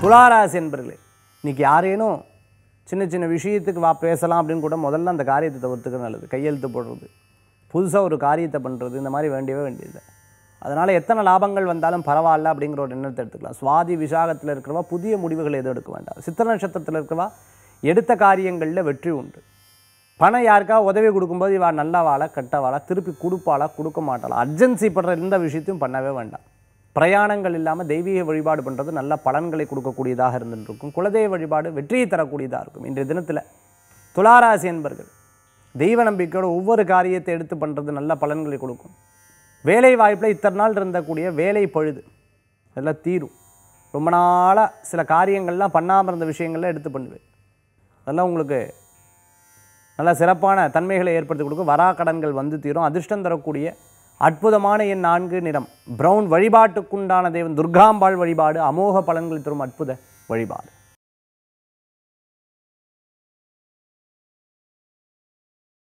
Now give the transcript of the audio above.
துளாராசி என்பர்களே இன்னைக்கு யாரேனும் சின்ன சின்ன விஷயத்துக்கு வா பேசலாம் அப்படின்னு கூட முதல்ல அந்த காரியத்தை தவிர்த்துக்க நல்லது கையெழுத்து போடுறது புதுசாக ஒரு காரியத்தை பண்ணுறது இந்த மாதிரி வேண்டியவே வேண்டியது அதனால் எத்தனை லாபங்கள் வந்தாலும் பரவாயில்ல அப்படிங்கிற ஒரு எண்ணத்தை எடுத்துக்கலாம் சுவாதி விசாகத்தில் இருக்கிறவா புதிய முடிவுகள் எதுவும் எடுக்க வேண்டாம் சித்திர நட்சத்திரத்தில் இருக்கிறவா எடுத்த காரியங்களில் வெற்றி உண்டு பணம் யாருக்கா உதவி கொடுக்கும்போது இவா நல்லா வாழ கெட்ட வாழ திருப்பி கொடுப்பாளா கொடுக்க மாட்டாளா அர்ஜென்சி படுற எந்த விஷயத்தையும் பண்ணவே வேண்டாம் பிரயாணங்கள் இல்லாமல் தெய்வீக வழிபாடு பண்ணுறது நல்ல பலன்களை கொடுக்கக்கூடியதாக இருந்துட்டு இருக்கும் குலதெய்வ வழிபாடு வெற்றியை தரக்கூடியதாக இருக்கும் இன்றைய தினத்தில் துளாராசி என்பர்கள் தெய்வ நம்பிக்கையோட ஒவ்வொரு காரியத்தை எடுத்து பண்ணுறது நல்ல பலன்களை கொடுக்கும் வேலை வாய்ப்பில் இத்தனை நாள் இருந்தக்கூடிய வேலை பழுது அதெல்லாம் தீரும் ரொம்ப நாளாக சில காரியங்கள்லாம் பண்ணாமல் இருந்த விஷயங்கள்லாம் எடுத்து பண்ணுவேன் அதெல்லாம் உங்களுக்கு நல்ல சிறப்பான தன்மைகளை ஏற்படுத்தி கொடுக்கும் வரா கடன்கள் வந்து தீரும் அதிர்ஷ்டம் தரக்கூடிய அற்புதமான என் நான்கு நிறம் பிரவுன் வழிபாட்டுக்குண்டான தெய்வம் துர்காம்பாள் வழிபாடு அமோக பலன்கள் தரும் அற்புத வழிபாடு